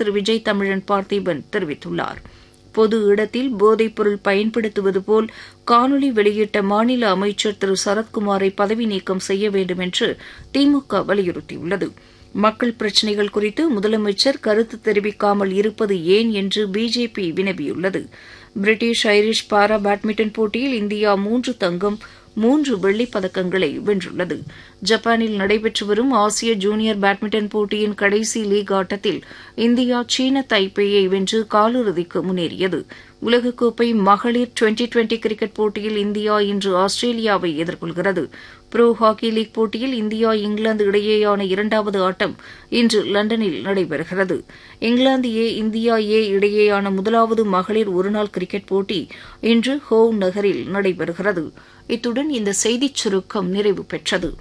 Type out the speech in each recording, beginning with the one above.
திரு விஜய் தமிழன் பார்த்திபன் தெரிவித்துள்ளார் பொது இடத்தில் போதைப்பொருள் பயன்படுத்துவது போல் காணொலி வெளியிட்ட மாநில அமைச்சர் திரு சரத்குமாரை பதவி நீக்கம் செய்ய வேண்டும் என்று திமுக வலியுறுத்தியுள்ளது மக்கள் பிரச்சினைகள் குறித்து முதலமைச்சர் கருத்து தெரிவிக்காமல் இருப்பது ஏன் என்று பிஜேபி வினவியுள்ளது பிரிட்டிஷ் ஐரிஷ் பாரா பேட்மிண்டன் போட்டியில் இந்தியா மூன்று தங்கம் மூன்று வெள்ளிப் பதக்கங்களை வென்றுள்ளது ஜப்பானில் நடைபெற்று வரும் ஆசிய ஜூனியர் பேட்மிண்டன் போட்டியின் கடைசி லீக் ஆட்டத்தில் இந்தியா சீன தைப்பேயை வென்று காலிறுதிக்கு முன்னேறியது உலகக்கோப்பை மகளிர் டுவெண்டி டுவெண்டி கிரிக்கெட் போட்டியில் இந்தியா இன்று ஆஸ்திரேலியாவை எதிர்கொள்கிறது புரோ ஹாக்கி லீக் போட்டியில் இந்தியா இங்கிலாந்து இடையேயான இரண்டாவது ஆட்டம் இன்று லண்டனில் நடைபெறுகிறது இங்கிலாந்து ஏ இந்தியா ஏ இடையேயான முதலாவது மகளிர் ஒருநாள் கிரிக்கெட் போட்டி இன்று ஹோவ் நகரில் நடைபெறுகிறது இத்துடன் இந்த செய்திச் சுருக்கம் நிறைவு பெற்றது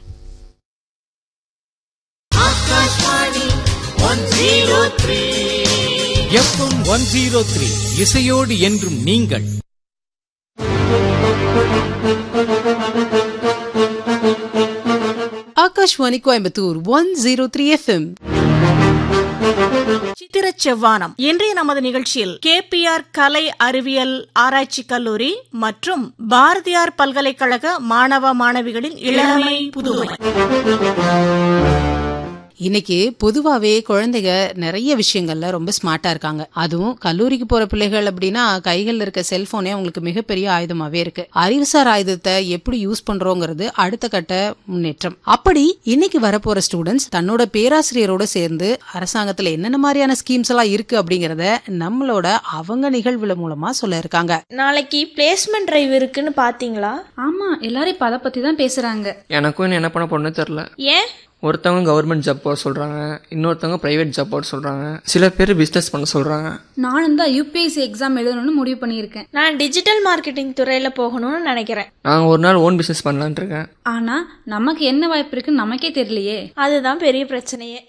எஃப்எம் ஒன் ஜீரோ த்ரீ இசையோடு என்றும் நீங்கள் Akashvani Coimbatore one zero three FM சித்திரச் செவ்வானம் இன்றைய நமது நிகழ்ச்சியில் கேபிஆர் கலை அறிவியல் ஆராய்ச்சி கல்லூரி மற்றும் பாரதியார் பல்கலைக்கழக மாணவ மாணவிகளின் இளமை புதுமை இன்னைக்கு பொதுவாவே குழந்தைங்க நிறைய விஷயங்கள்ல ரொம்ப ஸ்மார்ட்டா இருக்காங்க அதுவும் கல்லூரிக்கு போற பிள்ளைகள் அப்படின்னா கைகள்ல இருக்க செல்போனே அவங்களுக்கு மிகப்பெரிய ஆயுதமாவே இருக்கு அறிவுசார் ஆயுதத்தை எப்படி யூஸ் பண்றோங்கிறது அடுத்த கட்ட முன்னேற்றம் அப்படி இன்னைக்கு வரப்போற ஸ்டூடெண்ட்ஸ் தன்னோட பேராசிரியரோட சேர்ந்து அரசாங்கத்துல என்னென்ன மாதிரியான ஸ்கீம்ஸ் எல்லாம் இருக்கு அப்படிங்கறத நம்மளோட அவங்க நிகழ்வுல மூலமா சொல்ல இருக்காங்க நாளைக்கு பிளேஸ்மெண்ட் டிரைவ் இருக்குன்னு பாத்தீங்களா ஆமா எல்லாரும் இப்ப அதை பத்தி தான் பேசுறாங்க எனக்கும் இன்னும் என்ன பண்ண போறேன்னு தெரில ஏன் ஒருத்தவங்க கவர்மெண்ட் ஜாப் போட சொல்கிறாங்க இன்னொருத்தவங்க ப்ரைவேட் ஜாப் போட சொல்கிறாங்க சில பேர் பிஸ்னஸ் பண்ண சொல்கிறாங்க நானும் தான் யூபிஎஸ்சி எக்ஸாம் எழுதணும்னு முடிவு பண்ணியிருக்கேன் நான் டிஜிட்டல் மார்க்கெட்டிங் துறையில போகணும்னு நினைக்கிறேன் நான் ஒரு நாள் ஓன் பிஸ்னஸ் பண்ணலான்ட்டு இருக்கேன் ஆனா நமக்கு என்ன வாய்ப்பு இருக்குன்னு நமக்கே தெரியலையே அதுதான் பெரிய பிரச்சனையே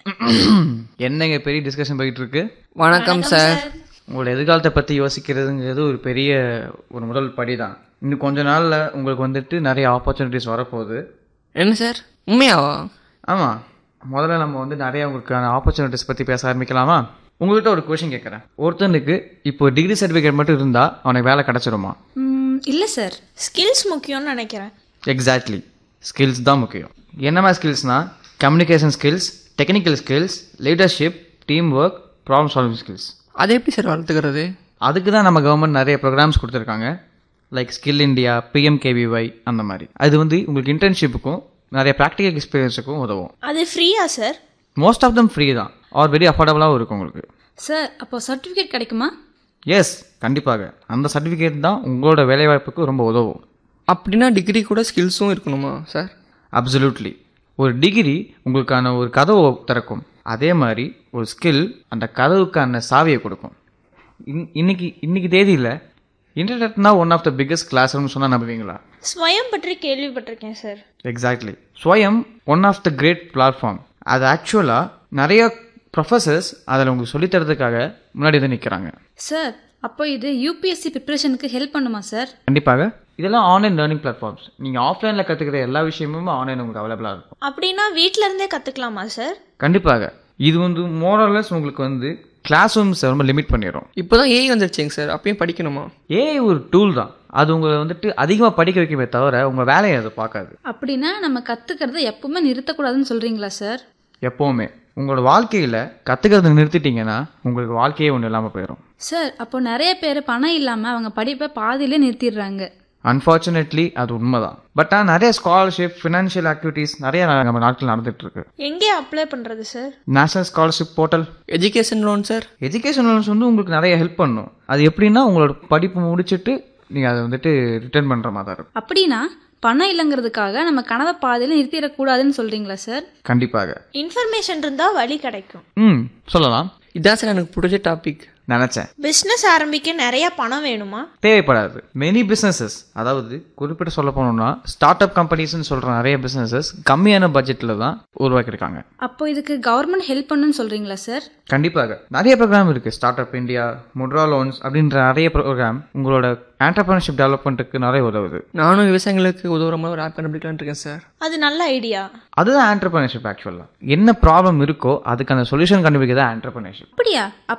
என்னங்க பெரிய டிஸ்கஷன் போயிட்டு இருக்கு வணக்கம் சார் உங்களோட எதிர்காலத்தை பற்றி யோசிக்கிறதுங்கிறது ஒரு பெரிய ஒரு முதல் படி தான் இன்னும் கொஞ்ச நாளில் உங்களுக்கு வந்துட்டு நிறைய ஆப்பர்ச்சுனிட்டிஸ் வரப்போகுது என்ன சார் உண்மையாவா ஆமாம் முதல்ல நம்ம வந்து நிறைய உங்களுக்கான ஆப்பர்ச்சுனிட்டிஸ் பற்றி பேச ஆரம்பிக்கலாமா உங்கள்கிட்ட ஒரு கொஷின் கேட்குறேன் ஒருத்தனுக்கு இப்போ டிகிரி சர்டிஃபிகேட் மட்டும் இருந்தால் அவனுக்கு வேலை கிடச்சிருமா ம், இல்ல சார் ஸ்கில்ஸ் முக்கியம்னு நினைக்கிறேன் எக்ஸாக்ட்லி ஸ்கில்ஸ் தான் முக்கியம் என்னமா ஸ்கில்ஸ்னால் communication skills technical skills leadership team work problem solving skills அதை எப்படி சார் வளர்த்துக்கிறது அதுக்கு தான் நம்ம கவர்மெண்ட் நிறைய ப்ரோக்ராம்ஸ் கொடுத்துருக்காங்க லைக் ஸ்கில் இந்தியா பிஎம்கேவிஒய் அந்த மாதிரி அது வந்து உங்களுக்கு இன்டர்ன்ஷிப்புக்கும் நிறைய ப்ராக்டிக்கல் எக்ஸ்பீரியன்ஸுக்கும் உதவும் அது ஃப்ரீயா sir most of them free தான் ஆர் வெரி அஃபோர்டபுளாகவும் இருக்கும் உங்களுக்கு சார் அப்போ சர்டிபிகேட் கிடைக்குமா எஸ் கண்டிப்பாக அந்த சர்டிஃபிகேட் தான் உங்களோட வேலைவாய்ப்புக்கு ரொம்ப உதவும் அப்படின்னா டிகிரி கூட ஸ்கில்ஸும் இருக்கணுமா சார் அப்சல்யூட்லி ஒரு டிகிரி உங்களுக்கான ஒரு கதவை திறக்கும் அதே மாதிரி ஒரு ஸ்கில் அந்த கதவுக்கான சாவியை கொடுக்கும் இன் இன்னைக்கு இன்னைக்கு தேதியில் இன்டர்நெட்னா one of the biggest class ரூம்னு சொன்னால் நம்புவீங்களா ஸ்வயம் பற்றி கேள்விப்பட்டிருக்கேன் sir exactly Swayam one of the great platform அது ஆக்சுவலாக நிறைய ப்ரொஃபஸர்ஸ் அதில் உங்களுக்கு சொல்லித் தரதுக்காக முன்னாடி வந்து நிற்கிறாங்க சார் அப்போ இது யூபிஎஸ்சி ப்ரிப்பரேஷனுக்கு ஹெல்ப் பண்ணுமா சார் கண்டிப்பாக இதெல்லாம் ஆன்லைன் லேர்னிங் பிளாட்ஃபார்ம்ஸ் நீங்கள் ஆஃப்லைனில் கற்றுக்கிற எல்லா விஷயமும் ஆன்லைன் உங்களுக்கு அவைலபிளாக இருக்கும் அப்படின்னா வீட்ல இருந்தே கத்துக்கலாமா சார் கண்டிப்பாக இது வந்து மோரலஸ் உங்களுக்கு வந்து கிளாஸ் ரூம்ஸ் ரொம்ப லிமிட் பண்ணிடும் இப்போ தான் ஏஐ வந்துருச்சுங்க சார் அப்பயும் படிக்கணுமா ஏஐ ஒரு டூல் தான் அது உங்களை வந்துட்டு அதிகமாக படிக்க வைக்கவே தவிர உங்கள் வேலையை அது பார்க்காது அப்படின்னா நம்ம கத்துக்கிறத எப்பவுமே நிறுத்தக்கூடாதுன்னு சொல்றீங்களா சார் எப்போவுமே உங்களோட வாழ்க்கையில் கற்றுக்கிறத நிறுத்திட்டீங்கன்னா உங்களுக்கு வாழ்க்கையே ஒன்றும் இல்லாமல் போயிடும் சார் அப்போ நிறைய பேர் பணம் இல்லாம அவங்க படிப்பை பாதியிலே நிறுத்திடுறாங்க அன்ஃபார்ச்சுனேட்லி அது உண்மைதான் பட் ஆனால் நிறைய ஸ்காலர்ஷிப் ஃபினான்ஷியல் ஆக்டிவிட்டீஸ் நிறைய நம்ம நாட்டில் நடந்துட்டு இருக்கு எங்கே அப்ளை பண்றது sir national scholarship portal education loan sir education loans வந்து உங்களுக்கு நிறைய ஹெல்ப் பண்ணும் அது எப்படின்னா உங்களோட படிப்பு முடிச்சுட்டு நீங்கள் அதை வந்துட்டு ரிட்டர்ன் பண்ணுற மாதிரி தான் இருக்கும் அப்படின்னா பணம் இல்லைங்கிறதுக்காக நம்ம கனவை பாதியில நிறுத்திடக்கூடாதுன்னு சொல்றீங்களா சார் கண்டிப்பாக இன்ஃபர்மேஷன் இருந்தா வழி கிடைக்கும் ம் சொல்லலாம் இதான் சார் எனக்கு பிடிச்ச டாபிக் நினச்சேன் பிசினஸ் ஆரம்பிக்க நிறைய பணம் வேணுமா தேவைப்படாது மெனி பிஸ்னஸஸ் அதாவது குறிப்பிட்டு சொல்ல போனோம்னா ஸ்டார்ட் அப் கம்பெனிஸ்னு சொல்கிற நிறைய பிஸ்னஸஸ் கம்மியான பட்ஜெட்டில் தான் உருவாக்கியிருக்காங்க அப்போ இதுக்கு கவர்மெண்ட் ஹெல்ப் பண்ணுன்னு சொல்றீங்களா சார் கண்டிப்பாக நிறைய ப்ரோக்ராம் இருக்குது startup India Mudra loans அப்படின்ற நிறைய ப்ரோக்ராம் உங்களோட ஆண்டர்பிரினர்ஷிப் டெவலப்மெண்ட்டுக்கு நிறைய உதவுது நானும் விவசாயிகளுக்கு உதவுற மாதிரி ஒரு ஆப் கண்டுபிடிக்கலான்னு இருக்கேன் சார் அது நல்ல ஐடியா அதுதான் ஆண்டர்பிரினர்ஷிப் ஆக்சுவலாக என்ன ப்ராப்ளம் இருக்கோ அதுக்கான சொல்யூஷன் கண்டுபிடிக்க தான் ஆண்டர்பிரினர்ஷிப் அப்படியா